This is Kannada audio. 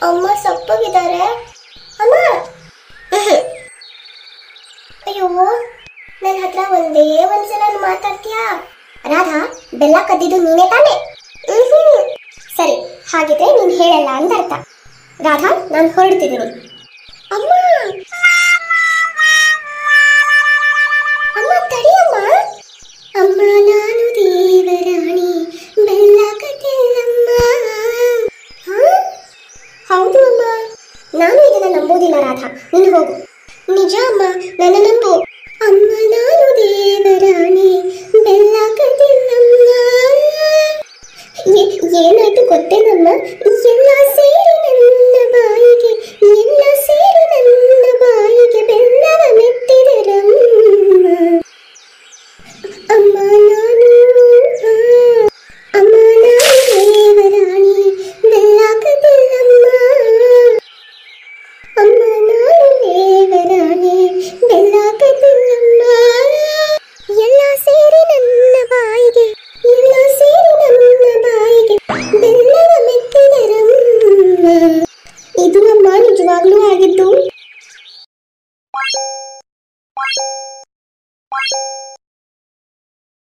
ಅಮ್ಮ ಸಪ್ಪಗಿದ್ದಾರೆ ಅಮ್ಮ ಅಯ್ಯೋ ನನ್ನ ಹತ್ರ ಒಂದೇ ಒಂದ್ಸಲ ಮಾತಾಡ್ತೀಯಾ ರಾಧಾ ಬೆಲ್ಲ ಕದ್ದಿದ್ದು ನೀನೇ ತಾನೆ ಸರಿ ಹಾಗಿದ್ರೆ ನೀನ್ ಹೇಳಲ್ಲ ಅಂತ ಅರ್ಥ ರಾಧಾ ನಾನು ಹೊರಡ್ತಿದ್ದೀನಿ ಅಮ್ಮ ಅಮ್ಮ ತಡಿಯಮ್ಮ ಅಮ್ಮ ನಾನು ದೇವರಾಣಿ ಬೆಲ್ಲ ಕಟ್ಟಿಲ್ಲಮ್ಮ ಹಾ? ಹೌದು ಅಮ್ಮ ನಾನು ಇದನ್ನ ನಂಬೋದಿಲ್ಲ ರಾಧಾ ನೀನು ಹೋಗು ನಿಜ ಅಮ್ಮ ನನ್ನ ನಂಬು ಅಮ್ಮ ನಾನು ದೇವರಾಣಿ ಬೆಲ್ಲ ಕಟ್ಟಿಲ್ಲಮ್ಮ ಏ- ಏನಾಯ್ತು ಗೊತ್ತೇನಮ್ಮ ಎಲ್ಲ ಸೇರಿ ನನ್ನ ಬಾಯಿಗೆ ಎಲ್ಲ ಸೇರಿ ನನ್ನ ಬಾಯಿಗೆ ಬೆಲ್ಲವ ಮೆತ್ತಿದರಮ್ಮ ಅಮ್ಮ ನಾನು ಆ, ಅಮ್ಮ ನಾನು ದೇವರಾಣಿ ಬೆಲ್ಲ ಕಟ್ಟಿಲ್ಲಮ್ಮ ಅಮ್ಮ ನಾನು ದೇವರಾಣಿ ಬೆಲ್ಲ ಕಟ್ಟಿಲ್ಲಮ್ಮ ಎಲ್ಲ ಸೇರಿ ನನ್ನ ಬಾಯಿಗೆ ಎಲ್ಲ ಸೇರಿ ನನ್ನ ಬಾಯಿಗೆ ಬೆಲ್ಲವ ಮೆತ್ತಿದರಮ್ಮ ಇದು ಅಮ್ಮ ನಿಜವಾಗ್ಲೂ ಆಗಿದ್ದು